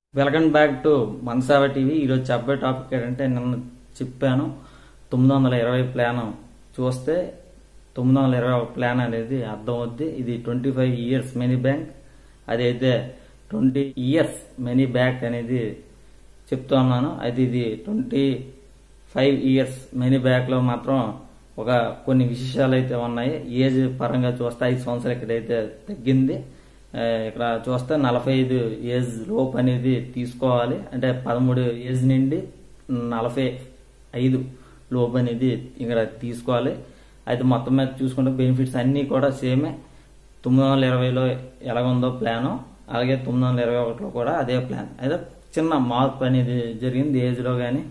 welcome back to మనసావ TV ఈరోజు చెప్పే టాపిక్ ఏంటంటే నిన్న చెప్పాను తొమ్మిది వందల ఇరవై ప్లాన్ చూస్తే తొమ్మిది వందల ఇరవై ఒక ప్లాన్ అనేది అర్థం అవుద్ది ఇది twenty five years money bank అదైతే ట్వంటీ ఇయర్స్ మనీ బ్యాక్ అనేది చెప్తూ ఉన్నాను అయితే ఇది twenty five years money back లో మాత్రం ఒక కొన్ని విశేషాలు అయితే ఉన్నాయి ఏజ్ పరంగా చూస్తే ఐదు సంవత్సరాలు ఇక్కడైతే తగ్గింది ఆ, ఇక్కడ చూస్తే నలభై ఐదు ఏజ్ లోపు అనేది తీసుకోవాలి అంటే పదమూడు ఏజ్ నుండి నలభై ఐదు లోపు అనేది ఇక్కడ తీసుకోవాలి అయితే మొత్తం మీద చూసుకుంటే బెనిఫిట్స్ అన్నీ కూడా సేమే తొమ్మిది వందల ఇరవైలో ఎలాగుందో ప్లాను అలాగే తొమ్మిది వందల ఇరవై ఒకటిలో కూడా అదే ప్లాన్ అయితే చిన్న మార్పు అనేది జరిగింది ఏజ్లో కానీ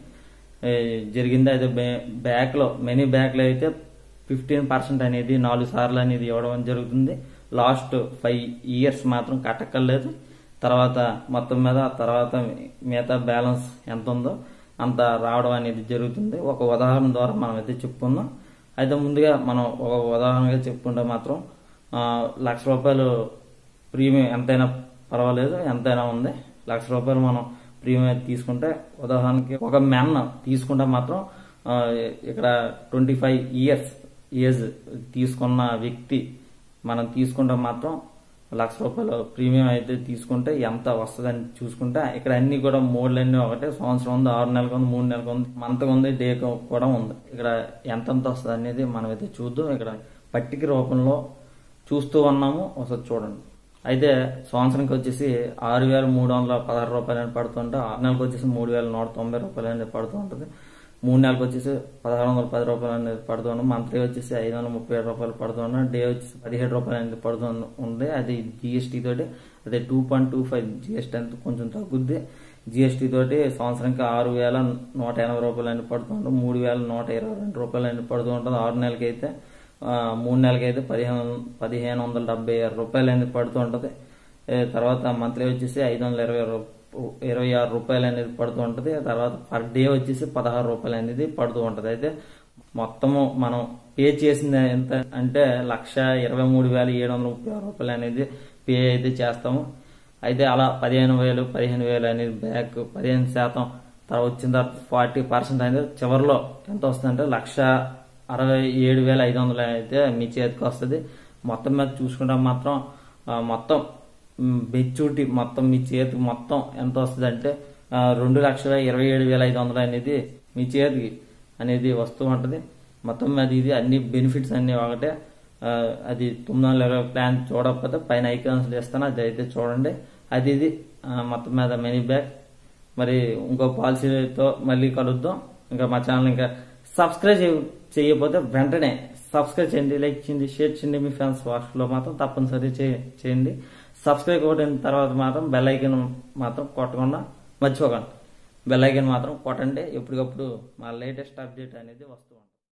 జరిగింది అయితే బ్యా- బ్యాక్లో మెనీ బ్యాక్లో అయితే ఫిఫ్టీన్ పర్సెంట్ అనేది నాలుగు సార్లు అనేది ఇవ్వడం జరుగుతుంది లాస్ట్ ఫైవ్ ఇయర్స్ మాత్రం కట్టక్కర్లేదు తర్వాత మొత్తం మీద తర్వాత మిగతా బ్యాలెన్స్ ఎంత ఉందో అంత రావడం అనేది జరుగుతుంది ఒక ఉదాహరణ ద్వారా మనం అయితే చెప్పుకుందాం అయితే ముందుగా మనం ఒక ఉదాహరణగా చెప్పుకుంటే మాత్రం ఆ, లక్ష రూపాయలు ప్రీమియం ఎంతైనా పర్వాలేదు ఎంతైనా ఉంది లక్ష రూపాయలు మనం ప్రీమియం తీసుకుంటే ఉదాహరణకి ఒక మెన్ తీసుకుంటే మాత్రం ఆ, ఇక్కడ ట్వంటీ ఫైవ్ ఇయర్స్ ఏజ్ తీసుకున్న వ్యక్తి మనం తీసుకుంటే మాత్రం లక్ష రూపాయలు ప్రీమియం అయితే తీసుకుంటే ఎంత వస్తుందని చూసుకుంటే ఇక్కడ అన్ని కూడా మూడు అన్ని ఒకటే సంవత్సరం ఉంది ఆరు నెలలకు ఉంది మూడు నెలలకు ఉంది మంత్ ఉంది డే కూడా ఉంది ఇక్కడ ఎంతెంత వస్తుంది అనేది మనం అయితే చూద్దాం ఇక్కడ పట్టిక రూపంలో చూస్తూ ఉన్నాము ఒకసారి చూడండి అయితే సంవత్సరానికి వచ్చేసి ఆరు వేల మూడు వందల పదహారు రూపాయలు అని పడుతుంటే ఆరు నెలలకు వచ్చేసి మూడు వేల నూట తొంభై రూపాయలు అనేది పడుతూ ఉంటుంది మూడు నెలలకు వచ్చేసి పదహారు వందల పది రూపాయలు అనేది పడుతూ ఉంది మంత్లీ వచ్చేసి ఐదు వందల ముప్పై ఏడు రూపాయలు పడుతూ ఉంది డే వచ్చేసి పదిహేడు రూపాయలు అనేది పడుతూ ఉంది అది జిఎస్టీ తోటి అదే two point two five GST అంత కొంచెం తగ్గుద్ది జిఎస్టీ తోటి సంవత్సరానికి ఆరు వేల నూట ఎనభై రూపాయలు అనేది పడుతూ ఉంటుంది మూడు వేల నూట ఇరవై రెండు రూపాయలు అనేది పడుతూ ఉంటుంది ఆరు నెలలకి అయితే ఆ, మూడు నెలలకి అయితే పదిహేను పదిహేను వందల డెబ్బై ఆరు రూపాయలు అనేది పడుతూ ఉంటుంది ఏ, తర్వాత మంత్లీ వచ్చేసి ఐదు వందల ఇరవై రూ- ఇరవై ఆరు రూపాయలు అనేది పడుతూ ఉంటుంది తర్వాత పర్ డే వచ్చేసి పదహారు రూపాయలు అనేది పడుతూ ఉంటుంది అయితే మొత్తము మనం పే చేసింది ఎంత అంటే లక్ష ఇరవై మూడు వేల ఏడు వందల ముప్పై ఆరు రూపాయలు అనేది పే అయితే చేస్తాము అయితే అలా పదిహేను వేలు పదిహేను వేలు అనేది బ్యాక్ పదిహేను శాతం తర్వాత వచ్చిన తర్వాత ఫార్టీ పర్సెంట్ అనేది చివరిలో ఎంత వస్తుందంటే లక్ష అరవై ఏడు వేల ఐదు వందలు అయితే మీ చేతికి వస్తుంది మొత్తం మీద చూసుకుంటే మాత్రం ఆ, మొత్తం మెచ్యూరిటీ మొత్తం మీ చేతికి మొత్తం ఎంత వస్తుంది అంటే రెండు లక్షల ఇరవై ఏడు వేల ఐదు వందలు అనేది మీ చేతికి అనేది వస్తూ ఉంటుంది మొత్తం మీద ఇది అన్ని బెనిఫిట్స్ అన్ని ఒకటే ఆ, అది తొమ్మిది వందల ఇరవై ప్లాన్ చూడకపోతే పైన ఐకాన్స్ ఇస్తాను అది అయితే చూడండి అది ఇది ఆ, మొత్తం మీద మనీ బ్యాక్ మరి ఇంకో పాలసీతో మళ్ళీ కలుద్దాం ఇంకా మా ఛానల్ ఇంకా సబ్స్క్రైబ్ చేయ- చేయకపోతే వెంటనే సబ్స్క్రైబ్ చేయండి లైక్ చేయండి షేర్ చేయండి మీ ఫ్రెండ్స్ వాట్సాప్లో మాత్రం తప్పనిసరి చే- చేయండి సబ్స్క్రైబ్ కొట్టిన తర్వాత మాత్రం బెల్ ఐకన్ మాత్రం కొట్టకుండా మర్చిపోకండి బెల్ ఐకన్ మాత్రం కొట్టండి ఎప్పటికప్పుడు మా లేటెస్ట్ అప్డేట్ అనేది వస్తూ ఉంటుంది